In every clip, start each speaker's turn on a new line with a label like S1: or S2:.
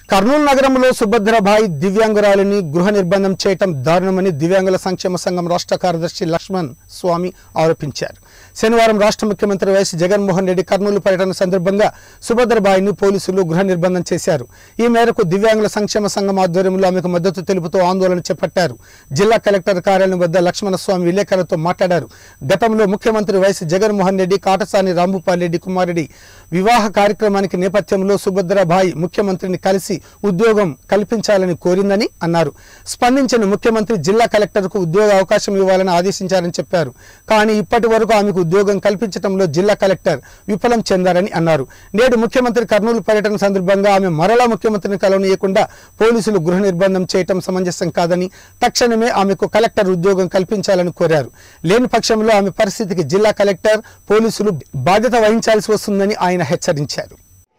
S1: కర్నూలు నగరంలో సుభద్రభాయ్ దివ్యాంగురాలిని గృహ నిర్బంధం చేయటం దారుణమని దివ్యాంగుల సంక్షేమ సంఘం రాష్ట్ర కార్యదర్శి లక్ష్మణ్ స్వామి ఆరోపించారు శనివారం రాష్ట్ర ముఖ్యమంత్రి వైఎస్ జగన్మోహన్ రెడ్డి కర్నూలు పర్యటన సందర్భంగా సుభద్రబాయిని పోలీసులు గృహ నిర్బంధం చేశారు ఈ మేరకు దివ్యాంగుల సంక్షేమ సంఘం ఆధ్వర్యంలో ఆమెకు మద్దతు తెలుపుతూ ఆందోళన చేపట్టారు జిల్లా కలెక్టర్ కార్యాలయం వద్ద లక్ష్మణ స్వామి విలేకరులతో మాట్లాడారు గతంలో ముఖ్యమంత్రి వైఎస్ జగన్మోహన్ రెడ్డి కాటసాని రాంభూపాల్ రెడ్డి కుమారుడి వివాహ కార్యక్రమానికి నేపథ్యంలో సుభద్రభాయ్ ముఖ్యమంత్రిని కలిసి ఉద్యోగం కల్పించాలని కోరిందని అన్నారు స్పందించిన ముఖ్యమంత్రి జిల్లా కలెక్టర్కు ఉద్యోగ అవకాశం ఇవ్వాలని ఆదేశించారని చెప్పారు కానీ ఇప్పటి వరకు ఆమెకు ఉద్యోగం కల్పించడంలో జిల్లా కలెక్టర్ విఫలం చెందారని అన్నారు నేడు ముఖ్యమంత్రి కర్నూలు పర్యటన సందర్భంగా ఆమె మరలా ముఖ్యమంత్రిని కలవనీయకుండా పోలీసులు గృహ నిర్బంధం చేయటం సమంజసం కాదని తక్షణమే ఆమెకు కలెక్టర్ ఉద్యోగం కల్పించాలని కోరారు లేని పక్షంలో ఆమె పరిస్థితికి జిల్లా కలెక్టర్ పోలీసులు బాధ్యత వహించాల్సి వస్తుందని ఆయన హెచ్చరించారు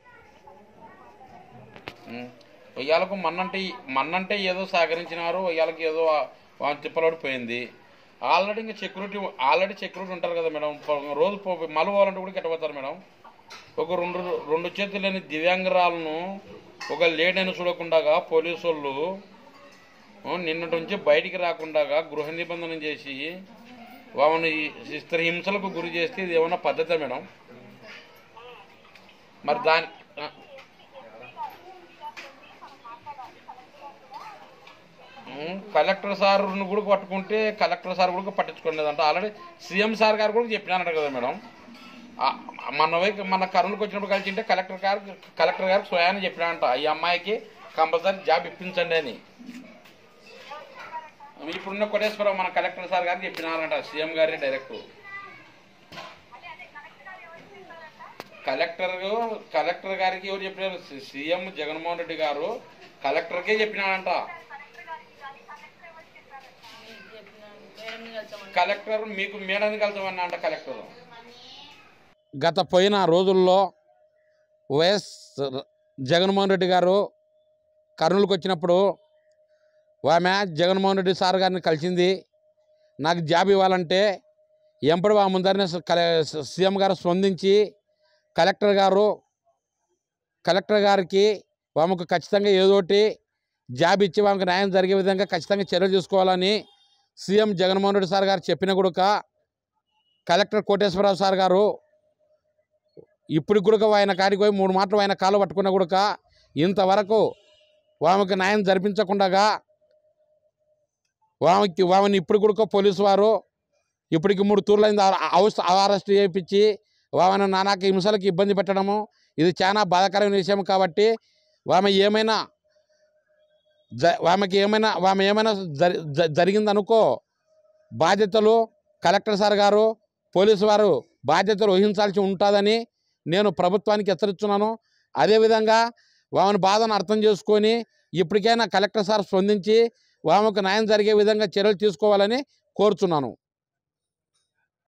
S2: ఇయ్యాలకు మన్నంటే మన్నంటే ఏదో సహకరించినారు ఇయ్యాలకి ఏదో వా- తిప్పలాడిపోయింది ఆల్రెడీ ఇంకా సెక్యూరిటీ ఆల్రెడీ సెక్యూరిటీ ఉంటారు కదా మేడం ప- రోజు పో మలు పోవాలంటే కూడా కెట్టబోతారు మేడం ఒక రెండు రెండు చేతులు లేని దివ్యాంగురాలను ఒక లేడీని చూడకుండా పోలీసు వాళ్ళు ఆ, నిన్నటి నుంచి బయటికి రాకుండా గృహ నిబంధన చేసి వామని ఇస్త్రీ హింసలకు గురి చేస్తే ఇది ఏమన్నా పద్ధతే మేడం మరి దాని ఆ, ఉమ్, కలెక్టర్ సార్ను కూడా పట్టుకుంటే కలెక్టర్ సార్ కూడా పట్టించుకోలేదంట ఆల్రెడీ సీఎం సార్ గారు కూడా చెప్పినారంట కదా మేడం ఆ, మన వైపు మన కర్నూలుకి వచ్చినప్పుడు కలిసి ఉంటే కలెక్టర్ గారు కలెక్టర్ గారికి స్వయాన్ని చెప్పినారంట ఈ అమ్మాయికి కంపల్సరీ జాబ్ ఇప్పించండి అని ఇప్పుడున్న కోటేశ్వరం మన కలెక్టర్ సార్ గారికి చెప్పినారంట సీఎం గారి డైరెక్ట్ కలెక్టర్ కలెక్టర్ గారికి ఎవరు చెప్పినారు సి- సీఎం జగన్మోహన్ రెడ్డి గారు కలెక్టర్కే చెప్పినారంట కలెక్టర్ మీకు మేడాన్ని కలుతామన్నా అంట కలెక్టర్ గత పోయిన రోజుల్లో వైఎస్ జగన్మోహన్ రెడ్డి గారు కర్నూలుకి వచ్చినప్పుడు ఆమె జగన్మోహన్ రెడ్డి సార్ గారిని కలిసింది నాకు జాబ్ ఇవ్వాలంటే ఎంపటి ఆ ముందరనే సీఎం గారు స్పందించి కలెక్టర్ గారు కలెక్టర్ గారికి ఆమెకు ఖచ్చితంగా ఏదోటి జాబ్ ఇచ్చి ఆమెకు న్యాయం జరిగే విధంగా ఖచ్చితంగా చర్యలు తీసుకోవాలని సీఎం జగన్మోహన్ రెడ్డి సార్ గారు చెప్పిన కూడా కలెక్టర్ కోటేశ్వరరావు సార్ గారు ఇప్పుడు కూడా ఆయన కాడికి పోయి మూడు మాటలు ఆయన కాలు పట్టుకున్న కూడా ఇంతవరకు ఆమెకు న్యాయం జరిపించకుండా ఆమెకి ఆమెను ఇప్పుడు కూడా పోలీసు వారు ఇప్పటికి మూడు తూర్లు అయింది హౌస్ అరెస్ట్ చేయించి ఆమెను నానాక హింసలకు ఇబ్బంది పెట్టడము ఇది చాలా బాధాకరమైన విషయం కాబట్టి ఆమె ఏమైనా జ ఆమెకి ఏమైనా ఆమె ఏమైనా జరి జ- జరిగిందనుకో బాధ్యతలు కలెక్టర్ సార్ గారు పోలీసు వారు బాధ్యతలు వహించాల్సి ఉంటుందని నేను ప్రభుత్వానికి హెచ్చరిస్తున్నాను అదేవిధంగా ఆమెను బాధను అర్థం చేసుకొని ఇప్పటికైనా కలెక్టర్ సార్ స్పందించి ఆమెకు న్యాయం జరిగే విధంగా చర్యలు తీసుకోవాలని కోరుచున్నాను